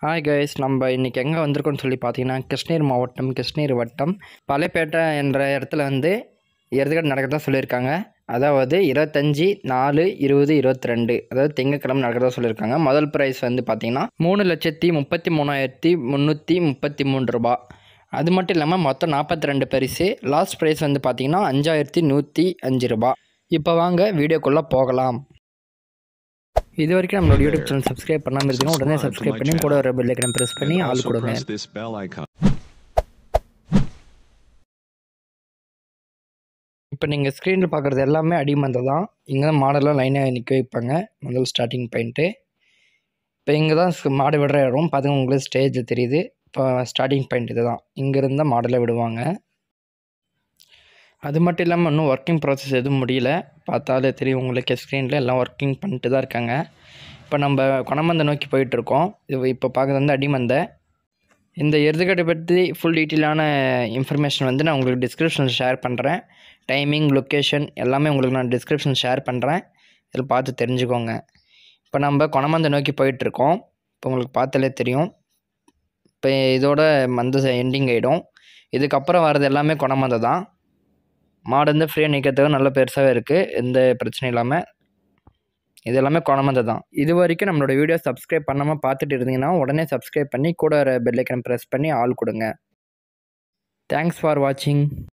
Hi guys நம்ம இன்றைக்கி எங்கே வந்திருக்கோம்னு சொல்லி பார்த்தீங்கன்னா கிருஷ்ணகிரி மாவட்டம் கிருஷ்ணகிரி வட்டம் பழையப்பேட்டை என்ற இடத்துல வந்து எருதுகடை நடக்கிறதா சொல்லியிருக்காங்க அதாவது இருபத்தஞ்சி நாலு இருபது இருபத்தி ரெண்டு அதாவது திங்கக்கிழமை நடக்கிறதா சொல்லியிருக்காங்க முதல் ப்ரைஸ் வந்து பார்த்தீங்கன்னா மூணு லட்சத்தி முப்பத்தி மூணாயிரத்தி முந்நூற்றி முப்பத்தி மூணு ரூபா அது மட்டும் இல்லாமல் மொத்தம் நாற்பத்தி ரெண்டு பரிசு லாஸ்ட் ப்ரைஸ் வந்து பார்த்தீங்கன்னா அஞ்சாயிரத்தி நூற்றி அஞ்சு ரூபா இப்போ வாங்க வீடியோக்குள்ளே போகலாம் இது வரைக்கும் நம்மளோட யூடியூப் சேனல் சப்ஸ்கிரைப் பண்ணாமல் இருந்தீங்கன்னா உடனே சப்ஸ்கிரைப் பண்ணி கூட ஒரு பெல் ஐக்கனை ப்ரெஸ் பண்ணி ஆள் Also கொடுங்க press this bell icon. இப்போ நீங்கள் ஸ்க்ரீனில் பார்க்குறது எல்லாமே அடிமந்தை தான் இங்கே தான் மாடெல்லாம் லைனாக நிற்க வைப்பாங்க முதல் ஸ்டார்டிங் பாயிண்ட்டு இப்போ இங்கே தான் ஸ்- மாடு விடுற இடம் பார்த்துங்க உங்களுக்கு ஸ்டேஜில் தெரியுது இப்போ ஸ்டார்டிங் பாயிண்ட் இது தான் இங்கேருந்து தான் மாடலை விடுவாங்க அது மட்டும் இல்லாமல் இன்னும் ஒர்க்கிங் ப்ராசஸ் எதுவும் முடியல பார்த்தாலே தெரியும் உங்களுக்கு ஸ்க்ரீனில் எல்லாம் ஒர்க்கிங் பண்ணிட்டு தான் இருக்காங்க இப்போ நம்ம கொணமந்தை நோக்கி போயிட்டுருக்கோம் இது இப்போ பார்க்குறது வந்து அடிமந்தை இந்த எருதுகடை பற்றி ஃபுல் டீட்டெயிலான இன்ஃபர்மேஷன் வந்து நான் உங்களுக்கு டிஸ்கிரிப்ஷனில் ஷேர் பண்ணுறேன் டைமிங் லொக்கேஷன் எல்லாமே உங்களுக்கு நான் டிஸ்கிரிப்ஷன் ஷேர் பண்ணுறேன் இதில் பார்த்து தெரிஞ்சுக்கோங்க இப்போ நம்ம கொணமந்தை நோக்கி போயிட்டுருக்கோம் இப்போ உங்களுக்கு பார்த்தாலே தெரியும் இப்போ இதோட மந்த எண்டிங் ஆகிடும் இதுக்கப்புறம் வர்றது எல்லாமே கொணமந்தை தான் மாடு வந்து ஃப்ரீயாக நிற்கிறதுக்கு நல்ல பெருசாகவே இருக்குது எந்த பிரச்சனையும் இல்லாமல் இது எல்லாமே கொணமந்தை தான் இது வரைக்கும் நம்மளோட வீடியோ சப்ஸ்கிரைப் பண்ணாமல் பார்த்துட்டு இருந்தீங்கன்னா உடனே சப்ஸ்கிரைப் பண்ணி கூட பெல் ஐக்கன் ப்ரெஸ் பண்ணி ஆள் கொடுங்க தேங்க்ஸ் ஃபார் வாட்சிங்